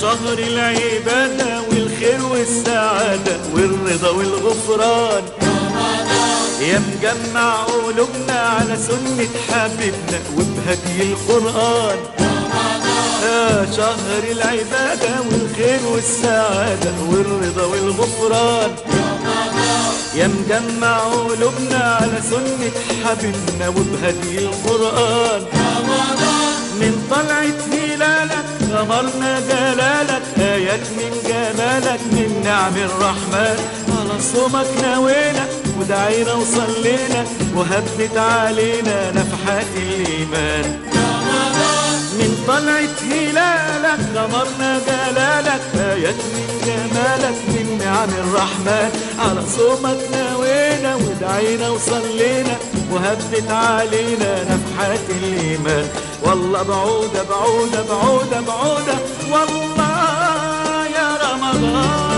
شهر العبادة والخير والسعادة والرضا والغفران يا مجمع قلوبنا على سنة حبيبنا وبهدي القرآن يا شهر العبادة والخير والسعادة والرضا والغفران يا مجمع قلوبنا على سنة حبيبنا وبهدي القرآن من طلعة هلالك غمرنا جلالك آيات من جمالك من نعم الرحمن على صومك نوينا ودعينا وصلينا وهبت علينا نفحات الإيمان من طلعة هلالك غمرنا جلالك آيات من جمالك من نعم الرحمن على صومك نوينا ودعينا وصلينا وهبت علينا نفحات الإيمان والله بعودة بعودة بعودة بعودة والله يا رمضان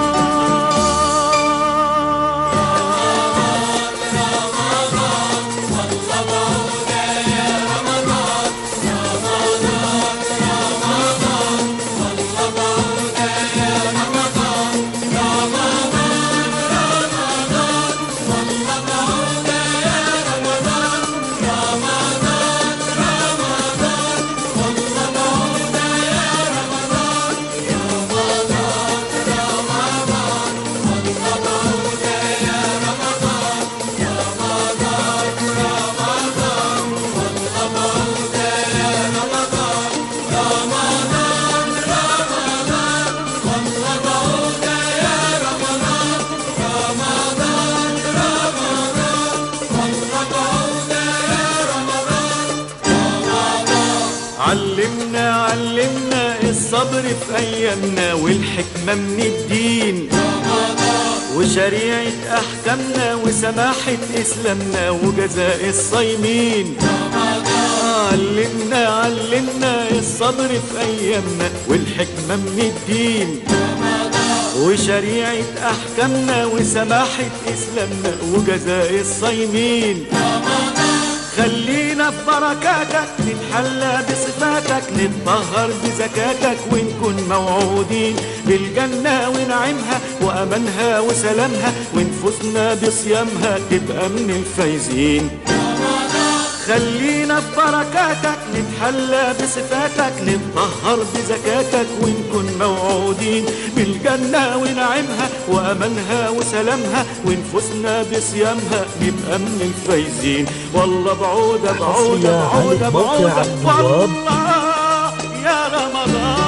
علمنا علمنا الصبر في ايامنا والحكمه من الدين وشريعه احكامنا وسماحه اسلامنا وجزاء الصايمين علمنا علمنا الصبر في ايامنا والحكمه من الدين وشريعه احكامنا وسماحه اسلامنا وجزاء الصايمين خلينا في بركاتك نتحلى بصفاتك نتطهر بزكاتك ونكون موعودين بالجنة ونعيمها وأمانها وسلامها ونفوسنا بصيامها تبقى من الفايزين خلينا في بركاتك نتحلى بصفاتك نتطهر بزكاتك ونكون موعودين بالجنة ونعيمها وأمانها وسلامها ونفوسنا بصيامها نبقى من الفايزين والله بعودة بعودة حصرية على بعودة موقع بعودة عبد الوهاب. والله يا رمضان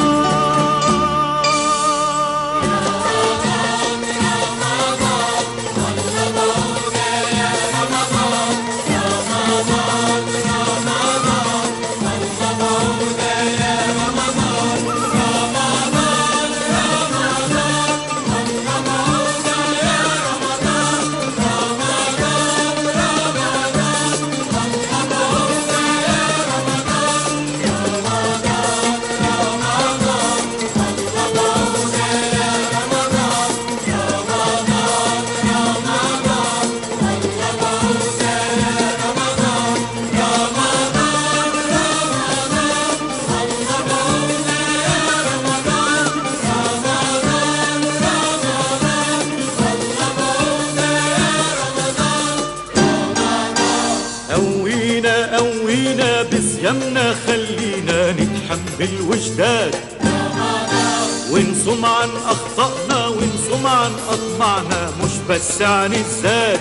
قوينا قوينا بصيامنا خلينا نتحمل وجداد ونصوم عن أخطائنا ونصوم عن أطمعنا مش بس عن الذات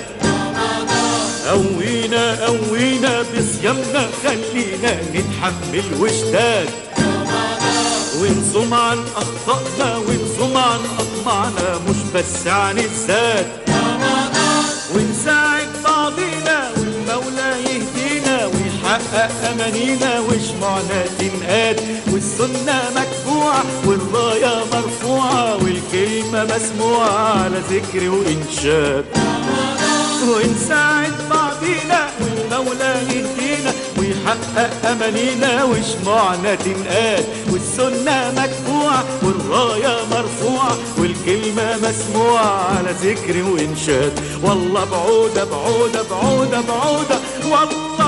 قوينا قوينا بصيامنا خلينا نتحمل وجداد ونصوم عن أخطائنا ونصوم عن أطمعنا مش بس عن الذات ونساعد بعضينا والمولى يهدينا ويحقق أمانينا وشمعنا تنقاد والسنة متبوعة والراية مرفوعة والكلمة مسموعة على ذكر وإنشاد ونساعد بعضينا والمولى يهدينا ويحقق أمانينا وشموعنا تنقاد والسنة متبوعة والراية مرفوعة والكلمة مسموعة على ذكر وإنشاد والله بعودة بعودة بعودة بعودة والله